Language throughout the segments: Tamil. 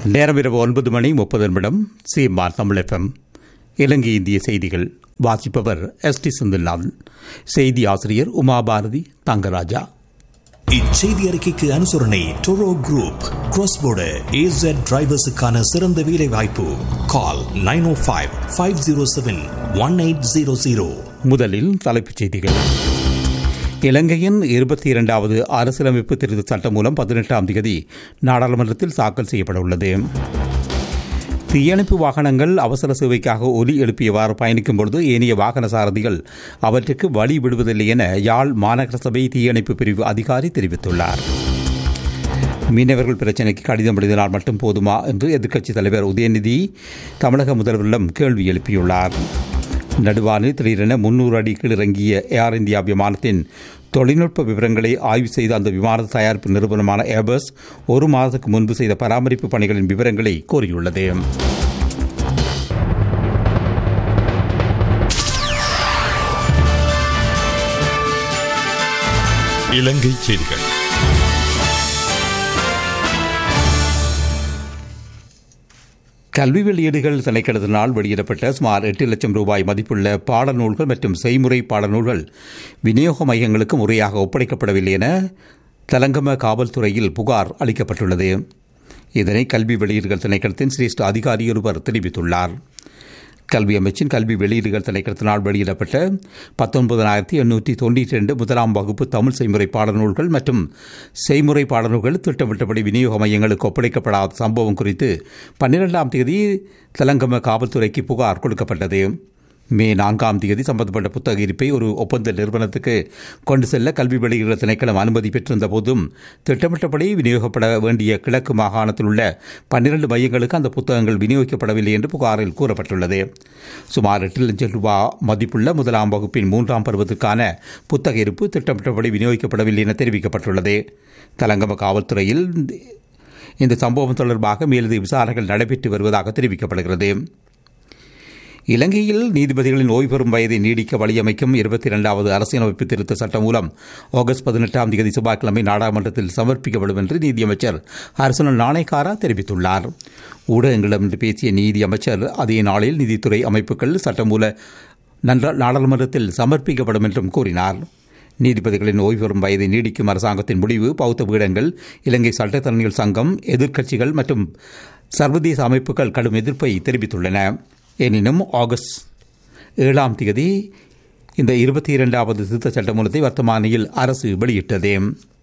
நேரம் இரவு ஒன்பது மணி முப்பது நிமிடம் சீமார் தமிழகம் இலங்கை இந்திய செய்திகள் வாசிப்பவர் எஸ் டி செந்தில்நாதன் செய்தி ஆசிரியர் உமாபாரதி தங்கராஜா இச்செய்தி அறிக்கைக்கு அனுசரணை டொரோ குரூப் cross-border AZ டிரைவர்ஸுக்கான சிறந்த வேலை வாய்ப்பு call nine O five five zero seven one eight zero zero முதலில் தலைப்புச் செய்திகள் இலங்கையின் இருபத்தி இரண்டாவது அரசியலமைப்பு திருத்த சட்டம் மூலம் பதினெட்டாம் தேதி நாடாளுமன்றத்தில் தாக்கல் செய்யப்பட உள்ளது தீயணைப்பு வாகனங்கள் அவசர சேவைக்காக ஒலி எழுப்பியவாறு பயணிக்கும் பொழுது ஏனைய வாகன சாரதிகள் அவற்றுக்கு வழி விடுவதில்லை என யாழ் மாநகர சபை தீயணைப்பு பிரிவு அதிகாரி தெரிவித்துள்ளார் மீனவர்கள் பிரச்சினைக்கு கடிதம் எழுதினால் மட்டும் போதுமா என்று எதிர்க்கட்சித் தலைவர் உதயநிதி தமிழக முதல்வரிடம் கேள்வி எழுப்பியுள்ளார் நடுவானில் திடீரென முன்னூறு அடி கீழிறங்கிய ஏர் இந்தியா விமானத்தின் தொழில்நுட்ப விவரங்களை ஆய்வு செய்த அந்த விமான தயாரிப்பு நிறுவனமான ஏபஸ் ஒரு மாதத்துக்கு முன்பு செய்த பராமரிப்பு பணிகளின் விவரங்களை கோரியுள்ளது இலங்கை செய்திகள் கல்வி வெளியீடுகள் திணைக்களத்தினால் வெளியிடப்பட்ட சுமார் எட்டு லட்சம் ரூபாய் மதிப்புள்ள பாடநூல்கள் மற்றும் செய்முறை பாடநூல்கள் விநியோக மையங்களுக்கு முறையாக ஒப்படைக்கப்படவில்லை என தலங்கம காவல்துறையில் புகார் அளிக்கப்பட்டுள்ளது இதனை கல்வி வெளியீடுகள் திணைக்களத்தின் சிரேஷ்ட அதிகாரி ஒருவர் தெரிவித்துள்ளார் கல்வி அமைச்சின் கல்வி வெளியீடுகள் திணைக்களத்தினால் வெளியிடப்பட்ட பத்தொன்பதாயிரத்தி எண்ணூற்றி தொண்ணூற்றி ரெண்டு முதலாம் வகுப்பு தமிழ் செய்முறை பாடநூல்கள் மற்றும் செய்முறை பாடநூல்கள் திட்டமிட்டபடி விநியோக மையங்களுக்கு ஒப்படைக்கப்படாத சம்பவம் குறித்து பன்னிரெண்டாம் தேதி தெலங்கம காவல்துறைக்கு புகார் கொடுக்கப்பட்டது மே நான்காம் தேதி சம்பந்தப்பட்ட புத்தக இருப்பை ஒரு ஒப்பந்த நிறுவனத்துக்கு கொண்டு செல்ல கல்வி வெளியிடுகிற திணைக்களம் அனுமதி பெற்றிருந்த போதும் திட்டமிட்டபடி விநியோகப்பட வேண்டிய கிழக்கு மாகாணத்தில் உள்ள பன்னிரண்டு மையங்களுக்கு அந்த புத்தகங்கள் விநியோகிக்கப்படவில்லை என்று புகாரில் கூறப்பட்டுள்ளது சுமார் எட்டு லட்சம் ரூபாய் மதிப்புள்ள முதலாம் வகுப்பின் மூன்றாம் பருவத்துக்கான புத்தக இருப்பு திட்டமிட்டபடி விநியோகிக்கப்படவில்லை என தெரிவிக்கப்பட்டுள்ளது தலங்கம காவல்துறையில் இந்த சம்பவம் தொடர்பாக மேலதிக விசாரணைகள் நடைபெற்று வருவதாக தெரிவிக்கப்படுகிறது இலங்கையில் நீதிபதிகளின் ஓய்வு பெறும் வயதை நீடிக்க வழியமைக்கும் இருபத்தி இரண்டாவது அரசியலமைப்பு திருத்த சட்டம் மூலம் ஆகஸ்ட் பதினெட்டாம் தேதி செவ்வாய்க்கிழமை நாடாளுமன்றத்தில் சமர்ப்பிக்கப்படும் என்று நீதியமைச்சர் அரசனல் நாணயக்காரா தெரிவித்துள்ளார் ஊடகங்களிடம் இன்று பேசிய நீதி அமைச்சர் அதே நாளில் நீதித்துறை அமைப்புகள் சட்டமூல நாடாளுமன்றத்தில் சமர்ப்பிக்கப்படும் என்றும் கூறினார் நீதிபதிகளின் ஓய்வு பெறும் வயதை நீடிக்கும் அரசாங்கத்தின் முடிவு பௌத்த பீடங்கள் இலங்கை சட்டத்தரணிகள் சங்கம் எதிர்க்கட்சிகள் மற்றும் சர்வதேச அமைப்புகள் கடும் எதிர்ப்பை தெரிவித்துள்ளன எனினும் ஆகஸ்ட் ஏழாம் தேதி இந்த இருபத்தி இரண்டாவது திருத்த சட்டமூலத்தை வர்த்தமானியில் அரசு வெளியிட்டது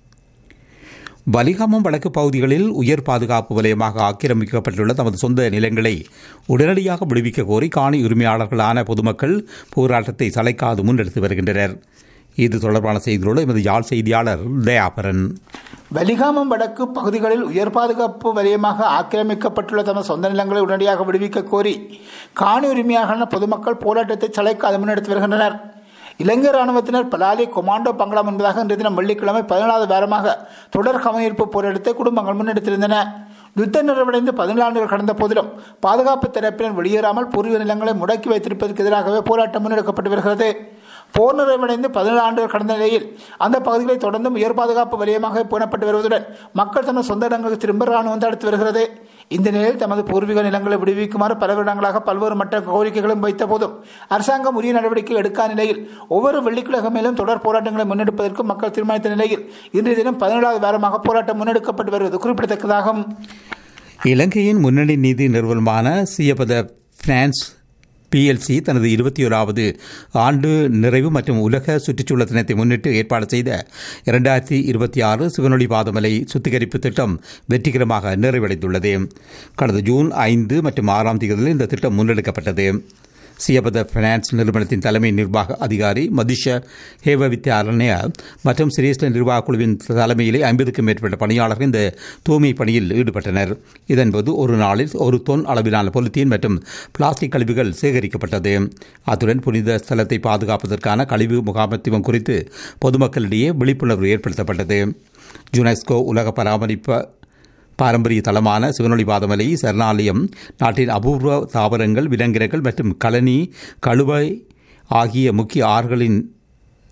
வலிகாமம் வடக்கு பகுதிகளில் உயர் பாதுகாப்பு வலயமாக ஆக்கிரமிக்கப்பட்டுள்ள தமது சொந்த நிலங்களை உடனடியாக விடுவிக்க கோரி காணி உரிமையாளர்களான பொதுமக்கள் போராட்டத்தை சளைக்காது முன்னெடுத்து வருகின்றனர் இது தொடர்பான செய்திகளோடு எமது யாழ் செய்தியாளர் தயாபரன் வலிகாமம் வடக்கு பகுதிகளில் உயர் பாதுகாப்பு வலயமாக ஆக்கிரமிக்கப்பட்டுள்ள தமது சொந்த நிலங்களை உடனடியாக விடுவிக்க கோரி காணி உரிமையாக பொதுமக்கள் போராட்டத்தை சளைக்காது முன்னெடுத்து வருகின்றனர் இலங்கை ராணுவத்தினர் பலாலி கொமாண்டோ பங்களம் என்பதாக இன்றைய தினம் வெள்ளிக்கிழமை பதினாலாவது வாரமாக தொடர் கவனிப்பு போராட்டத்தை குடும்பங்கள் முன்னெடுத்திருந்தன யுத்த நிறைவடைந்து பதினேழு ஆண்டுகள் கடந்த போதிலும் பாதுகாப்பு தரப்பினர் வெளியேறாமல் பூர்வீக நிலங்களை முடக்கி வைத்திருப்பதற்கு எதிராகவே போராட்டம் முன்னெடுக்கப்பட்டு வருகிறது போர் நிறைவடைந்து பதினேழு ஆண்டுகள் கடந்த நிலையில் அந்த பகுதிகளை தொடர்ந்தும் உயர் பாதுகாப்பு வலயமாக பேணப்பட்டு வருவதுடன் மக்கள் தமது சொந்த இடங்களுக்கு திரும்ப ராணுவம் தடுத்து வருகிறது இந்த நிலையில் தமது பூர்வீக நிலங்களை விடுவிக்குமாறு பல வருடங்களாக பல்வேறு மற்ற கோரிக்கைகளும் வைத்த போதும் அரசாங்கம் உரிய நடவடிக்கை எடுக்காத நிலையில் ஒவ்வொரு வெள்ளிக்கிழமையிலும் தொடர் போராட்டங்களை முன்னெடுப்பதற்கு மக்கள் தீர்மானித்த நிலையில் இன்றைய தினம் பதினேழாவது வாரமாக போராட்டம் முன்னெடுக்கப்பட்டு வருவது குறிப்பிடத்தக்கதாகும் இலங்கையின் முன்னணி நீதி நிறுவனமான சியபத பிரான்ஸ் பிஎல்சி தனது இருபத்தி ஓராவது ஆண்டு நிறைவு மற்றும் உலக சுற்றுச்சூழல் தினத்தை முன்னிட்டு ஏற்பாடு செய்த இரண்டாயிரத்தி இருபத்தி ஆறு சிவனொளி பாதமலை சுத்திகரிப்பு திட்டம் வெற்றிகரமாக நிறைவடைந்துள்ளது கடந்த ஜூன் ஐந்து மற்றும் ஆறாம் தேதியில் இந்த திட்டம் முன்னெடுக்கப்பட்டது சியபத பினான்ஸ் நிறுவனத்தின் தலைமை நிர்வாக அதிகாரி மதிஷ ஹேவவித்யாரண்ய மற்றும் சிரேஷ்ட நிர்வாக குழுவின் தலைமையிலே ஐம்பதுக்கும் மேற்பட்ட பணியாளர்கள் இந்த தூய்மை பணியில் ஈடுபட்டனர் இதன்போது ஒரு நாளில் ஒரு தொன் அளவிலான பொலித்தீன் மற்றும் பிளாஸ்டிக் கழிவுகள் சேகரிக்கப்பட்டது அத்துடன் புனித ஸ்தலத்தை பாதுகாப்பதற்கான கழிவு முகாமத்துவம் குறித்து பொதுமக்களிடையே விழிப்புணர்வு ஏற்படுத்தப்பட்டது யுனெஸ்கோ உலக பராமரிப்பு பாரம்பரிய தலமான சிவனொளி பாதமலை சரணாலயம் நாட்டின் அபூர்வ தாவரங்கள் விலங்கினங்கள் மற்றும் கழனி கழுவை ஆகிய முக்கிய ஆறுகளின்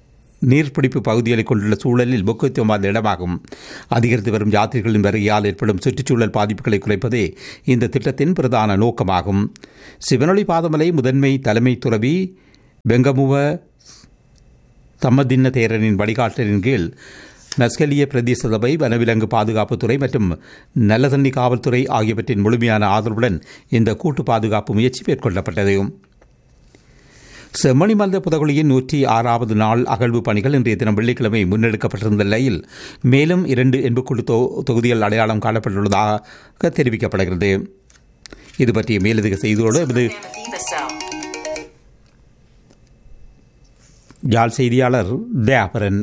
நீர்பிடிப்பு பகுதிகளை கொண்டுள்ள சூழலில் முக்கியத்துவம் வாய்ந்த இடமாகும் அதிகரித்து வரும் யாத்திரிகளின் வருகையால் ஏற்படும் சுற்றுச்சூழல் பாதிப்புகளை குறைப்பதே இந்த திட்டத்தின் பிரதான நோக்கமாகும் சிவனொளி பாதமலை முதன்மை தலைமை துறவி பெங்கமுவ தம்மதின்ன தேரரின் வழிகாட்டலின் கீழ் நஸ்கலிய பிரதேச சபை வனவிலங்கு பாதுகாப்புத்துறை மற்றும் நல்லதண்ணி காவல்துறை ஆகியவற்றின் முழுமையான ஆதரவுடன் இந்த கூட்டு பாதுகாப்பு முயற்சி மேற்கொள்ளப்பட்டது செம்மணி மல்த புதகுழியின் நூற்றி ஆறாவது நாள் அகழ்வு பணிகள் இன்றைய தினம் வெள்ளிக்கிழமை முன்னெடுக்கப்பட்டிருந்த நிலையில் மேலும் இரண்டு என்புக்குழு தொகுதிகள் அடையாளம் காணப்பட்டுள்ளதாக தெரிவிக்கப்படுகிறது இது பற்றிய மேலதிக செய்தியோடு எமது யாழ் செய்தியாளர் தயாபரன்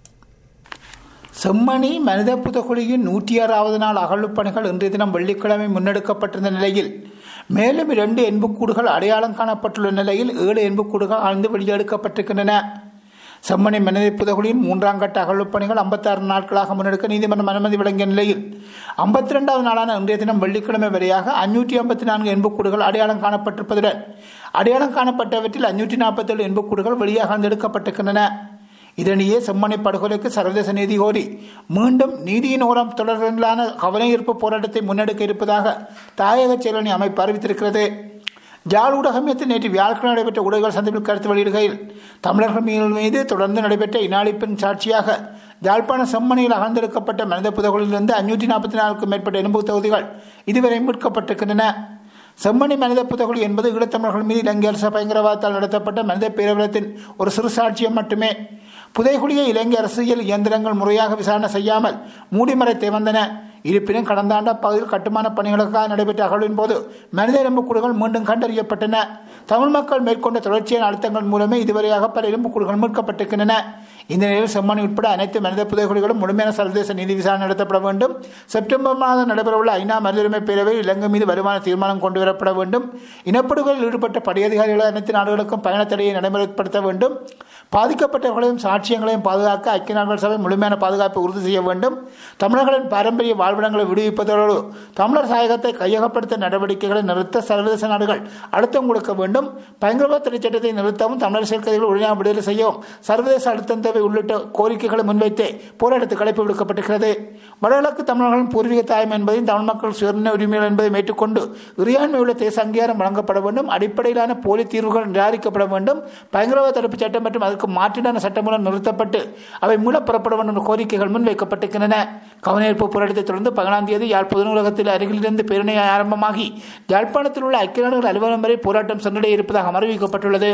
செம்மணி மனித புதகுழியின் நூற்றி ஆறாவது நாள் அகழ்வு பணிகள் இன்றைய தினம் வெள்ளிக்கிழமை முன்னெடுக்கப்பட்டிருந்த நிலையில் மேலும் இரண்டு எண்புக்கூடுகள் அடையாளம் காணப்பட்டுள்ள நிலையில் ஏழு எண்புக்கூடுகள் ஆழ்ந்து வெளியெடுக்கப்பட்டிருக்கின்றன செம்மணி மனித புதகுழியின் மூன்றாம் கட்ட அகழ்வுப் பணிகள் ஐம்பத்தாறு நாட்களாக முன்னெடுக்க நீதிமன்றம் அனுமதி வழங்கிய நிலையில் ஐம்பத்தி ரெண்டாவது நாளான இன்றைய தினம் வெள்ளிக்கிழமை வரையாக அஞ்சூற்றி ஐம்பத்தி நான்கு எண்புக்கூடுகள் அடையாளம் காணப்பட்டிருப்பதுடன் அடையாளம் காணப்பட்டவற்றில் அஞ்சூற்றி நாற்பத்தேழு எண்புக்கூடுகள் வெளியாக எடுக்கப்பட்டிருக்கின்றன இதனியே செம்மணி படுகொலைக்கு சர்வதேச நீதி கோரி மீண்டும் நீதியின் ஓரம் தொடர்பிலான கவனஈர்ப்பு போராட்டத்தை முன்னெடுக்க இருப்பதாக தாயக செயலணி அமைப்பு அறிவித்திருக்கிறது ஜாழ் ஊடகமையத்தில் நேற்று வியாழக்கிழமை நடைபெற்ற ஊடகங்கள் சந்திப்பில் கருத்து வெளியிடுகையில் தமிழர்கள் மீது தொடர்ந்து நடைபெற்ற இனாளிப்பின் சாட்சியாக யாழ்ப்பாண செம்மணியில் அகழ்ந்தெடுக்கப்பட்ட மனித புதகுகளிலிருந்து அஞ்சூற்றி நாற்பத்தி நாலுக்கும் மேற்பட்ட எலும்பு தொகுதிகள் இதுவரை மீட்கப்பட்டிருக்கின்றன செம்மணி மனித புதகுழி என்பது ஈழத்தமிழர்கள் மீது இலங்கை அரசு பயங்கரவாதத்தால் நடத்தப்பட்ட மனித பேரவலத்தின் ஒரு சிறு சாட்சியம் மட்டுமே புதைகுழியை இலங்கை அரசியல் இயந்திரங்கள் முறையாக விசாரணை செய்யாமல் மூடிமறைத்து வந்தன இருப்பினும் கடந்த ஆண்டு அப்பகுதியில் கட்டுமான பணிகளுக்காக நடைபெற்ற அகழ்வின் போது மனித எலும்புக்கூடுகள் மீண்டும் கண்டறியப்பட்டன தமிழ் மக்கள் மேற்கொண்ட தொடர்ச்சியான அழுத்தங்கள் மூலமே இதுவரையாக பல எலும்புக்கூடுகள் மீட்கப்பட்டிருக்கின்றன இந்த நிலையில் செம்மணி உட்பட அனைத்து மனித புதைகுழிகளும் முழுமையான சர்வதேச நீதி விசாரணை நடத்தப்பட வேண்டும் செப்டம்பர் மாதம் நடைபெறவுள்ள ஐநா மனிதுரிமை பேரவையில் இலங்கை மீது வருமான தீர்மானம் கொண்டு வரப்பட வேண்டும் இனப்படுகொலில் ஈடுபட்ட படியதிகாரிகள் அனைத்து நாடுகளுக்கும் பயணத்தடையை நடைமுறைப்படுத்த வேண்டும் பாதிக்கப்பட்டவர்களையும் சாட்சியங்களையும் பாதுகாக்க ஐக்கிய நாடுகள் சபை முழுமையான பாதுகாப்பை உறுதி செய்ய வேண்டும் தமிழர்களின் பாரம்பரிய வாழ்விடங்களை விடுவிப்பதோடு தமிழர் சாயகத்தை கையகப்படுத்த நடவடிக்கைகளை நிறுத்த சர்வதேச நாடுகள் அழுத்தம் கொடுக்க வேண்டும் பயங்கரவாத தடை சட்டத்தை நிறுத்தவும் தமிழர் சேர்க்கைகள் உடனே விடுதலை செய்யவும் சர்வதேச அழுத்தம் தேவை உள்ளிட்ட கோரிக்கைகளை முன்வைத்து போராட்டத்துக்கு அழைப்பு விடுக்கப்பட்டிருக்கிறது வடகிழக்கு தமிழர்களின் பூர்வீக தாயம் என்பதையும் தமிழ் மக்கள் சுயநிர்ணய உரிமைகள் என்பதை ஏற்றுக்கொண்டு இறையாண்மை உள்ள தேச அங்கீகாரம் வழங்கப்பட வேண்டும் அடிப்படையிலான போலி தீர்வுகள் நிராகரிக்கப்பட வேண்டும் பயங்கரவாத தடுப்பு சட்டம் மற்றும் அதற்கு மாற்றீடான சட்டமூலம் நிறுத்தப்பட்டு அவை மூலம் பெறப்பட வேண்டும் கோரிக்கைகள் முன்வைக்கப்பட்டிருக்கின்றன கவனஈர்ப்பு போராட்டத்தை தொடர்ந்து பதினாம் தேதி யாழ் பொது நூலகத்தில் அருகிலிருந்து பேரணி ஆரம்பமாகி யாழ்ப்பாணத்தில் உள்ள ஐக்கிய நாடுகள் அலுவலகம் வரை போராட்டம் சென்றடைய இருப்பதாக அறிவிக்கப்பட்டுள்ளது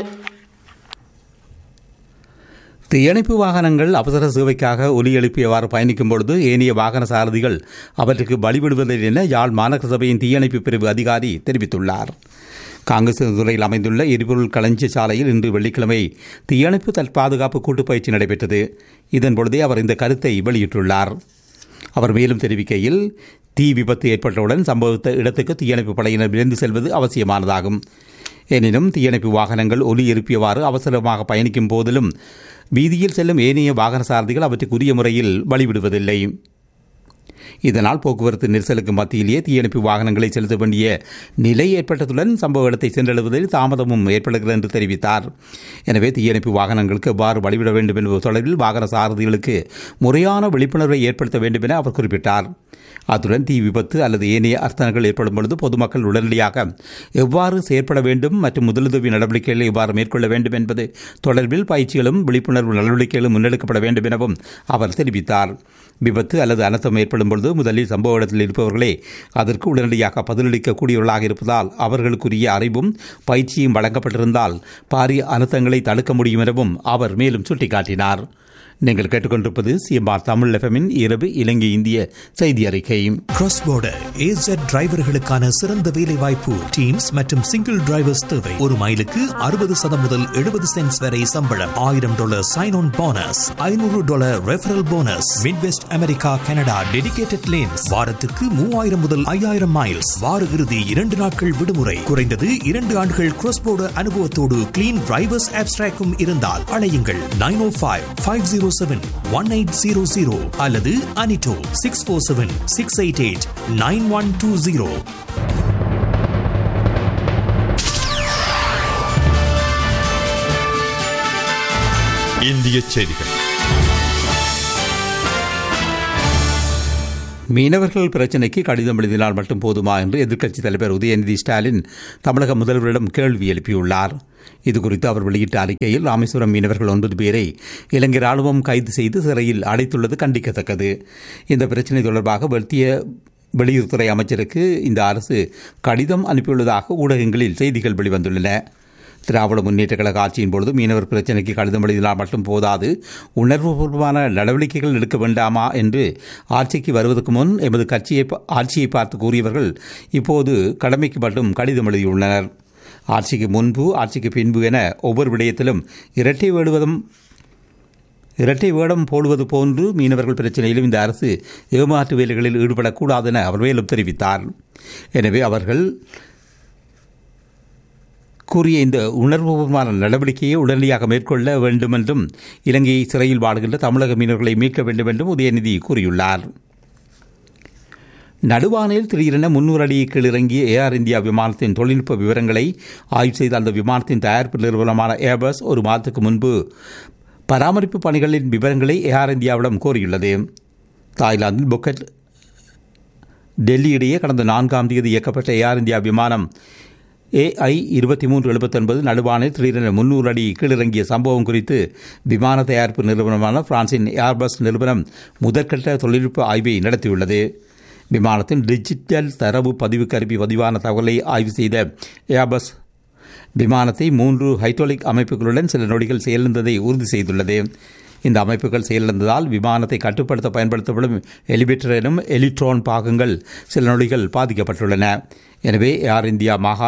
தீயணைப்பு வாகனங்கள் அவசர சேவைக்காக ஒலி எழுப்பியவாறு பயணிக்கும் பொழுது ஏனைய வாகன சாரதிகள் அவற்றுக்கு பலிவிடுவதில்லை என யாழ் மாநகர சபையின் தீயணைப்பு பிரிவு அதிகாரி தெரிவித்துள்ளார் காங்கிரஸ் துறையில் அமைந்துள்ள எரிபொருள் களஞ்சிய சாலையில் இன்று வெள்ளிக்கிழமை தீயணைப்பு தல் பாதுகாப்பு கூட்டுப் பயிற்சி நடைபெற்றது இதன் பொழுதே அவர் இந்த கருத்தை வெளியிட்டுள்ளார் அவர் மேலும் தெரிவிக்கையில் தீ விபத்து ஏற்பட்டவுடன் சம்பவத்த இடத்துக்கு தீயணைப்பு படையினர் விரைந்து செல்வது அவசியமானதாகும் எனினும் தீயணைப்பு வாகனங்கள் ஒலி எழுப்பியவாறு அவசரமாக பயணிக்கும் போதிலும் வீதியில் செல்லும் ஏனைய வாகன சாரதிகள் அவற்றுக்கு உரிய முறையில் வழிவிடுவதில்லை இதனால் போக்குவரத்து நெரிசலுக்கு மத்தியிலேயே தீயணைப்பு வாகனங்களை செலுத்த வேண்டிய நிலை ஏற்பட்டதுடன் சம்பவ இடத்தை சென்றடைவதில் தாமதமும் ஏற்படுகிறது என்று தெரிவித்தார் எனவே தீயணைப்பு வாகனங்களுக்கு எவ்வாறு வழிவிட வேண்டும் என்பது தொடர்பில் வாகன சாரதிகளுக்கு முறையான விழிப்புணர்வை ஏற்படுத்த வேண்டும் என அவர் குறிப்பிட்டார் அத்துடன் தீ விபத்து அல்லது ஏனைய அர்த்தங்கள் ஏற்படும் பொழுது பொதுமக்கள் உடனடியாக எவ்வாறு செயற்பட வேண்டும் மற்றும் முதலுதவி நடவடிக்கைகளை எவ்வாறு மேற்கொள்ள வேண்டும் என்பது தொடர்பில் பயிற்சிகளும் விழிப்புணர்வு நடவடிக்கைகளும் முன்னெடுக்கப்பட வேண்டும் எனவும் அவர் தெரிவித்தார் விபத்து அல்லது அனர்த்தம் ஏற்படும் பொழுது முதலில் சம்பவ இடத்தில் இருப்பவர்களே அதற்கு உடனடியாக பதிலளிக்கக்கூடியவர்களாக இருப்பதால் அவர்களுக்குரிய அறிவும் பயிற்சியும் வழங்கப்பட்டிருந்தால் பாரிய அனர்த்தங்களை தடுக்க முடியும் எனவும் அவர் மேலும் சுட்டிக்காட்டினார் நீங்கள் கேட்டுக்கொண்டிருப்பது சிஎம்ஆர் தமிழ் எஃப்எம்மின் இரவு இலங்கை இந்திய செய்தி அறிக்கை கிராஸ் border AZ டிரைவர்களுக்கான சிறந்த வேலை வாய்ப்பு டீம்ஸ் மற்றும் சிங்கிள் டிரைவர்ஸ் தேவை ஒரு மைலுக்கு அறுபது சதம் முதல் எழுபது சென்ட்ஸ் வரை சம்பளம் ஆயிரம் டாலர் சைன் ஆன் போனஸ் ஐநூறு dollar referral bonus Midwest America Canada dedicated lanes வாரத்துக்கு மூவாயிரம் முதல் ஐயாயிரம் மைல்ஸ் வார இறுதி இரண்டு நாட்கள் விடுமுறை குறைந்தது இரண்டு ஆண்டுகள் கிராஸ் border அனுபவத்தோடு கிளீன் டிரைவர்ஸ் ஆப்ஸ்ட்ராக்கும் இருந்தால் அழையுங்கள் nine O five five zero seven one eight zero zero அல்லது அனிட்டோ six four seven six eight eight nine one two zero இந்திய செய்திகள் மீனவர்கள் பிரச்சினைக்கு கடிதம் எழுதினால் மட்டும் போதுமா என்று எதிர்க்கட்சித் தலைவர் உதயநிதி ஸ்டாலின் தமிழக முதல்வரிடம் கேள்வி எழுப்பியுள்ளார் இதுகுறித்து அவர் வெளியிட்ட அறிக்கையில் ராமேஸ்வரம் மீனவர்கள் ஒன்பது பேரை இலங்கை ராணுவம் கைது செய்து சிறையில் அடைத்துள்ளது கண்டிக்கத்தக்கது இந்த பிரச்சினை தொடர்பாக வெட்டிய வெளியுறவுத்துறை அமைச்சருக்கு இந்த அரசு கடிதம் அனுப்பியுள்ளதாக ஊடகங்களில் செய்திகள் வெளிவந்துள்ளன திராவிட முன்னேற்ற கழக ஆட்சியின் பொழுது மீனவர் பிரச்சினைக்கு கடிதம் எழுதினால் மட்டும் போதாது உணர்வுபூர்வமான நடவடிக்கைகள் எடுக்க வேண்டாமா என்று ஆட்சிக்கு வருவதற்கு முன் எமது கட்சியை ஆட்சியை பார்த்து கூறியவர்கள் இப்போது கடமைக்கு மட்டும் கடிதம் எழுதியுள்ளனர் ஆட்சிக்கு முன்பு ஆட்சிக்கு பின்பு என ஒவ்வொரு விடயத்திலும் இரட்டை வேடுவதும் இரட்டை வேடம் போடுவது போன்று மீனவர்கள் பிரச்சனையிலும் இந்த அரசு ஏமாற்று வேலைகளில் ஈடுபடக்கூடாது என அவர் மேலும் தெரிவித்தார் எனவே அவர்கள் கூறிய இந்த உணர்வுபூர்வமான நடவடிக்கையை உடனடியாக மேற்கொள்ள வேண்டும் என்றும் இலங்கையை சிறையில் வாடுகின்ற தமிழக மீனவர்களை மீட்க வேண்டும் என்றும் உதயநிதி கூறியுள்ளார் நடுவானில் திடீரென முன்னூறு அடி கீழிறங்கிய ஏஆர் இந்தியா விமானத்தின் தொழில்நுட்ப விவரங்களை ஆய்வு செய்த அந்த விமானத்தின் தயாரிப்பு நிறுவனமான ஏர்பஸ் ஒரு மாதத்துக்கு முன்பு பராமரிப்பு பணிகளின் விவரங்களை ஏஆர் இந்தியாவிடம் கோரியுள்ளது தாய்லாந்தில் புக்கெட் டெல்லி இடையே கடந்த நான்காம் தேதி இயக்கப்பட்ட ஏஆர் இந்தியா விமானம் ஏஐ இருபத்தி மூன்று எழுபத்தொன்பது நடுவானில் திடீரென முன்னூறு அடி கீழிறங்கிய சம்பவம் குறித்து விமான தயாரிப்பு நிறுவனமான பிரான்சின் ஏர்பஸ் நிறுவனம் முதற்கட்ட தொழில்நுட்ப ஆய்வை நடத்தியுள்ளது விமானத்தின் டிஜிட்டல் தரவு பதிவு கருவி பதிவான தகவலை ஆய்வு செய்த ஏர்பஸ் விமானத்தை மூன்று ஹைட்ரோலிக் அமைப்புகளுடன் சில நொடிகள் செயலிழந்ததை உறுதி செய்துள்ளது இந்த அமைப்புகள் செயலிழந்ததால் விமானத்தை கட்டுப்படுத்த பயன்படுத்தப்படும் எலிவேட்டர் எனும் எலிக்ட்ரான் பாகங்கள் சில நொடிகள் பாதிக்கப்பட்டுள்ளன எனவே ஏர் இந்தியா மகா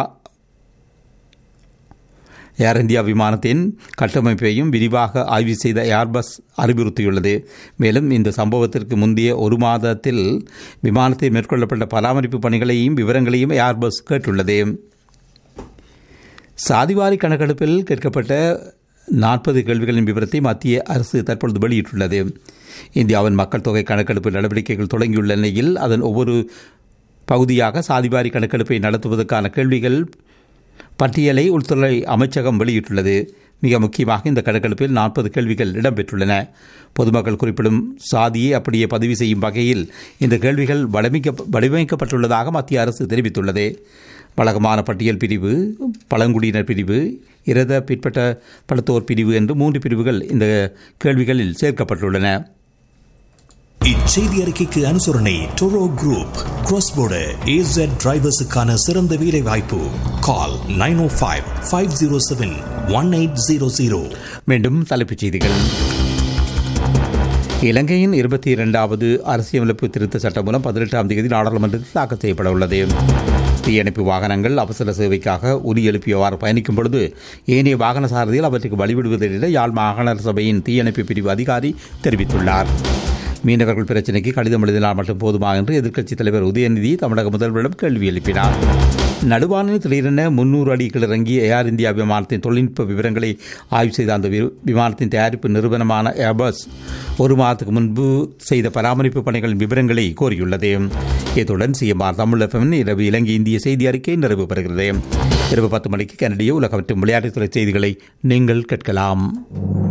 ஏர் இந்தியா விமானத்தின் கட்டமைப்பையும் விரிவாக ஆய்வு செய்த ஏர்பஸ் அறிவுறுத்தியுள்ளது மேலும் இந்த சம்பவத்திற்கு முந்தைய ஒரு மாதத்தில் விமானத்தில் மேற்கொள்ளப்பட்ட பராமரிப்பு பணிகளையும் விவரங்களையும் ஏர்பஸ் கேட்டுள்ளது சாதிவாரி கணக்கெடுப்பில் கேட்கப்பட்ட நாற்பது கேள்விகளின் விவரத்தை மத்திய அரசு தற்பொழுது வெளியிட்டுள்ளது இந்தியாவின் மக்கள் தொகை கணக்கெடுப்பு நடவடிக்கைகள் தொடங்கியுள்ள நிலையில் அதன் ஒவ்வொரு பகுதியாக சாதிவாரி கணக்கெடுப்பை நடத்துவதற்கான கேள்விகள் பட்டியலை உள்துறை அமைச்சகம் வெளியிட்டுள்ளது மிக முக்கியமாக இந்த கணக்கெடுப்பில் நாற்பது கேள்விகள் இடம்பெற்றுள்ளன பொதுமக்கள் குறிப்பிடும் சாதியை அப்படியே பதிவு செய்யும் வகையில் இந்த கேள்விகள் வடிவமைக்கப்பட்டுள்ளதாக மத்திய அரசு தெரிவித்துள்ளது வழக்கமான பட்டியல் பிரிவு பழங்குடியினர் பிரிவு இரத பிற்பட்ட படுத்தோர் பிரிவு என்று மூன்று பிரிவுகள் இந்த கேள்விகளில் சேர்க்கப்பட்டுள்ளன இச்செய்தி அறிக்கைக்கு அனுசரணை டொரோ குரூப் கிராஸ் போர்டர் ஏசட் டிரைவர்ஸுக்கான சிறந்த வேலை வாய்ப்பு call nine O five five zero seven one eight zero zero மீண்டும் தலைப்புச் செய்திகள் இலங்கையின் இருபத்தி இரண்டாவது அரசியலமைப்பு திருத்த சட்டம் மூலம் பதினெட்டாம் தேதி நாடாளுமன்றத்தில் தாக்கல் செய்யப்பட உள்ளது தீயணைப்பு வாகனங்கள் அவசர சேவைக்காக ஒலி எழுப்பியவாறு பயணிக்கும் பொழுது ஏனைய வாகன சாரதியில் அவற்றுக்கு வழிவிடுவதில்லை யாழ் மாகாண சபையின் தீயணைப்பு பிரிவு அதிகாரி தெரிவித்துள்ளார் மீனவர்கள் பிரச்சினைக்கு கடிதம் எழுதினால் மட்டும் போதுமா என்று எதிர்க்கட்சித் தலைவர் உதயநிதி தமிழக முதல்வரிடம் கேள்வி எழுப்பினார் நடுவானில் திடீரென முன்னூறு அடிகள் இறங்கிய ஏர் இந்தியா விமானத்தின் தொழில்நுட்ப விவரங்களை ஆய்வு செய்த அந்த விமானத்தின் தயாரிப்பு நிறுவனமான ஏர்பஸ் ஒரு மாதத்துக்கு முன்பு செய்த பராமரிப்பு பணிகளின் விவரங்களை கோரியுள்ளது இத்துடன் சிஎம்ஆர் தமிழ் எஃப்எம் இரவு இலங்கை இந்திய செய்தி அறிக்கை நிறைவு பெறுகிறது இரவு பத்து மணிக்கு கனடிய உலக மற்றும் விளையாட்டுத்துறை செய்திகளை நீங்கள் கேட்கலாம்